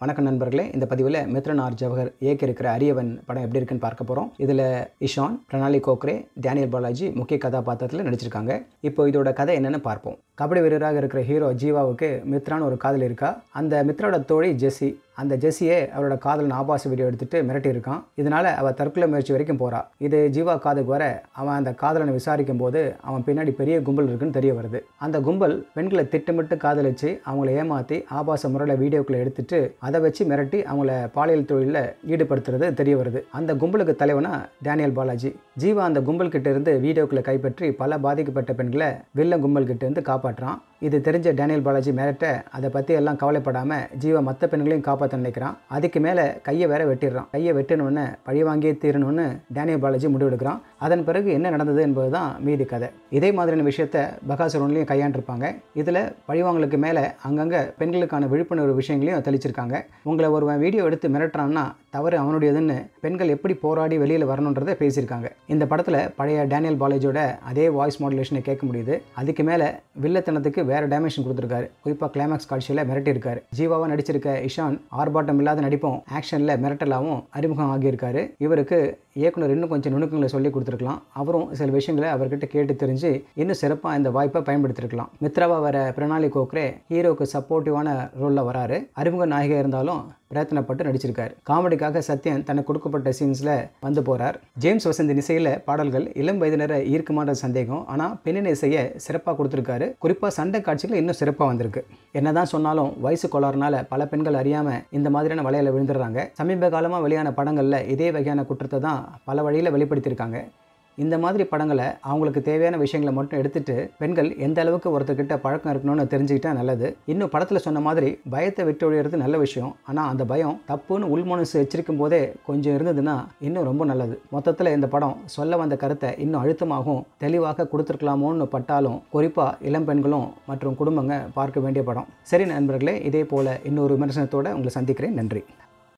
வணக்கம் நண்பர்களே இந்த பதிவில் மித்ரன் ஆர் ஜவஹர் இயக்கி இருக்கிற அரியவன் படம் எப்படி இருக்குன்னு பார்க்க போகிறோம் இதில் இஷான் பிரணாலி கோக்ரே டேனியல் பாலாஜி முக்கிய கதாபாத்திரத்தில் நடிச்சிருக்காங்க இப்போ இதோட கதை என்னன்னு பார்ப்போம் கபடி வீரராக இருக்கிற ஹீரோ ஜீவாவுக்கு மித்ரான்னு ஒரு காதல் இருக்கா அந்த மித்ரோட தோழி ஜெஸ்ஸி அந்த ஜெஸ்ஸியே அவரோட காதலன் ஆபாச வீடியோ எடுத்துட்டு மிரட்டி இருக்கான் இதனால அவள் தற்கொலை முயற்சி வரைக்கும் போறா இது ஜீவா காதுக்கு வர அவன் அந்த காதலனை விசாரிக்கும் போது அவன் பின்னாடி பெரிய கும்பல் இருக்குன்னு தெரிய வருது அந்த கும்பல் பெண்களை திட்டமிட்டு காதலிச்சு அவங்கள ஏமாற்றி ஆபாச முறையில் வீடியோக்களை எடுத்துட்டு அதை வச்சு மிரட்டி அவங்கள பாலியல் தொழிலில் ஈடுபடுத்துறது தெரிய வருது அந்த கும்பலுக்கு தலைவனா டேனியல் பாலாஜி ஜீவா அந்த கும்பல் கிட்ட இருந்து வீடியோக்களை கைப்பற்றி பல பாதிக்கப்பட்ட பெண்களை வில்ல கும்பல் கிட்ட இருந்து காப்பாற்றுறான் இது தெரிஞ்ச டேனியல் பாலாஜி மிரட்ட அதை பற்றி எல்லாம் கவலைப்படாமல் ஜீவா மற்ற பெண்களையும் காப்பாற்ற நினைக்கிறான் அதுக்கு மேலே கையை வேற வெட்டிடுறான் கையை வெட்டினோன்னு பழி வாங்கியே தீரணும்னு டேனியல் பாலாஜி முடிவெடுக்கிறான் அதன் பிறகு என்ன நடந்தது என்பது தான் மீதி கதை இதே மாதிரியான விஷயத்த பகாசுரன்லையும் கையாண்டிருப்பாங்க இதில் பழிவாங்கலுக்கு மேலே அங்கங்கே பெண்களுக்கான விழிப்புணர்வு விஷயங்களையும் தெளிச்சிருக்காங்க உங்களை ஒருவன் வீடியோ எடுத்து மிரட்டுறான்னா தவறு அவனுடையதுன்னு பெண்கள் எப்படி போராடி வெளியில் வரணுன்றதை பேசியிருக்காங்க இந்த படத்தில் பழைய டேனியல் பாலாஜியோட அதே வாய்ஸ் மாடுலேஷனை கேட்க முடியுது அதுக்கு மேலே வில்லத்தனத்துக்கு வேற டைமென்ஷன் கொடுத்துருக்காரு குறிப்பாக கிளைமேக்ஸ் காட்சியில் மிரட்டியிருக்காரு ஜீவாவா நடிச்சிருக்க இஷான் ஆர்ப்பாட்டம் இல்லாத நடிப்பும் ஆக்ஷனில் மிரட்டலாவும் அறிமுகம் ஆகியிருக்காரு இவருக்கு இயக்குனர் இன்னும் கொஞ்சம் நுணுக்கங்களை சொல்லி கொடுத்துருக்கலாம் அவரும் சில விஷயங்களை அவர்கிட்ட கேட்டு தெரிஞ்சு இன்னும் சிறப்பாக இந்த வாய்ப்பை பயன்படுத்திருக்கலாம் மித்ராவா வர பிரணாலி கோக்ரே ஹீரோக்கு சப்போர்ட்டிவான ரோலில் வராரு அறிமுக நாயகி இருந்தாலும் பிரயத்தனப்பட்டு நடிச்சிருக்காரு காமெடிக்காக சத்யன் தனக்கு கொடுக்கப்பட்ட சீன்ஸில் வந்து போகிறார் ஜேம்ஸ் வசந்தின் இசையில் பாடல்கள் இளம் வயதினரை ஈர்க்குமான சந்தேகம் ஆனால் பெண்ணின் இசையை சிறப்பாக கொடுத்துருக்காரு குறிப்பாக சண்டை காட்சிகள் இன்னும் சிறப்பாக வந்திருக்கு என்னதான் சொன்னாலும் வயசு கோளாறுனால பல பெண்கள் அறியாமல் இந்த மாதிரியான வலையில விழுந்துடுறாங்க சமீப காலமாக வெளியான படங்களில் இதே வகையான குற்றத்தை தான் பல வழியில் வெளிப்படுத்தியிருக்காங்க இந்த மாதிரி படங்களை அவங்களுக்கு தேவையான விஷயங்களை மட்டும் எடுத்துட்டு பெண்கள் எந்த அளவுக்கு ஒருத்தர்கிட்ட பழக்கம் இருக்கணும்னு தெரிஞ்சுக்கிட்டா நல்லது இன்னும் படத்தில் சொன்ன மாதிரி பயத்தை விட்டு ஒழியறது நல்ல விஷயம் ஆனால் அந்த பயம் தப்புன்னு உள்மனசு வச்சிருக்கும் போதே கொஞ்சம் இருந்ததுன்னா இன்னும் ரொம்ப நல்லது மொத்தத்தில் இந்த படம் சொல்ல வந்த கருத்தை இன்னும் அழுத்தமாகவும் தெளிவாக கொடுத்துருக்கலாமோன்னு பட்டாலும் குறிப்பாக இளம் பெண்களும் மற்றும் குடும்பங்க பார்க்க வேண்டிய படம் சரி நண்பர்களே இதே போல் இன்னொரு விமர்சனத்தோடு உங்களை சந்திக்கிறேன் நன்றி